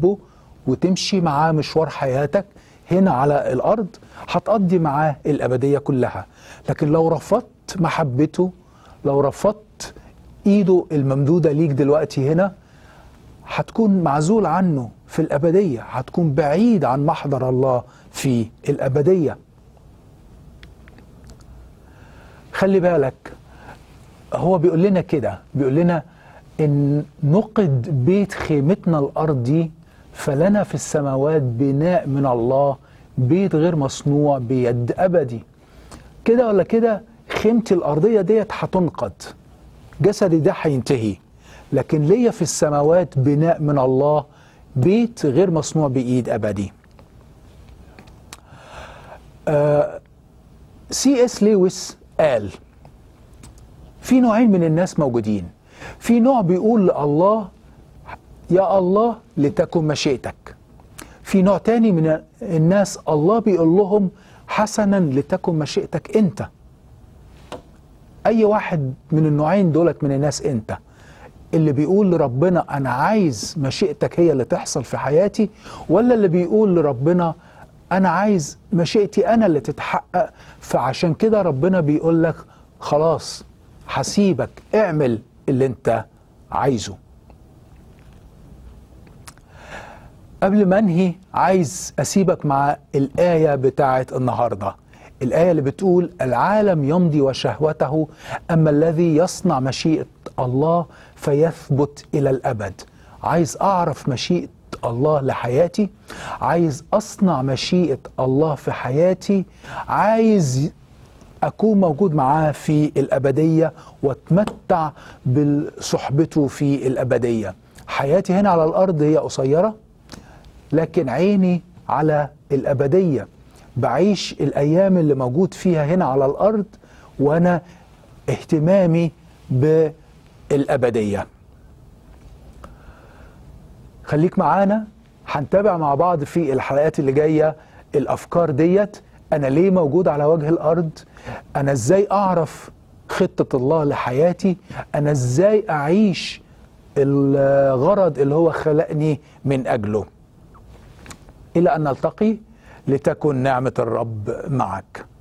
تحبه وتمشي معاه مشوار حياتك هنا على الأرض هتقضي معاه الأبدية كلها لكن لو رفضت محبته لو رفضت إيده الممدودة ليك دلوقتي هنا هتكون معزول عنه في الأبدية هتكون بعيد عن محضر الله في الأبدية خلي بالك هو بيقول لنا كده بيقول لنا ان نقد بيت خيمتنا الارضي فلنا في السماوات بناء من الله بيت غير مصنوع بيد ابدي كده ولا كده خيمتي الارضيه ديت هتنقد جسدي ده هينتهي لكن ليا في السماوات بناء من الله بيت غير مصنوع بايد ابدي آه سي اس لويس قال في نوعين من الناس موجودين في نوع بيقول لله يا الله لتكن مشيئتك في نوع تاني من الناس الله بيقول لهم حسنا لتكن مشيئتك انت اي واحد من النوعين دولت من الناس انت اللي بيقول لربنا انا عايز مشيئتك هي اللي تحصل في حياتي ولا اللي بيقول لربنا انا عايز مشيئتي انا اللي تتحقق فعشان كده ربنا بيقول لك خلاص هسيبك اعمل اللي انت عايزه قبل ما انهي عايز اسيبك مع الايه بتاعت النهارده الايه اللي بتقول العالم يمضي وشهوته اما الذي يصنع مشيئه الله فيثبت الى الابد عايز اعرف مشيئه الله لحياتي عايز اصنع مشيئه الله في حياتي عايز اكون موجود معاه في الابديه واتمتع بصحبته في الابديه حياتي هنا على الارض هي قصيره لكن عيني على الابديه بعيش الايام اللي موجود فيها هنا على الارض وانا اهتمامي بالابديه خليك معانا هنتابع مع بعض في الحلقات اللي جايه الافكار ديت انا ليه موجود على وجه الارض انا ازاي اعرف خطه الله لحياتي انا ازاي اعيش الغرض اللي هو خلقني من اجله الى ان نلتقي لتكن نعمه الرب معك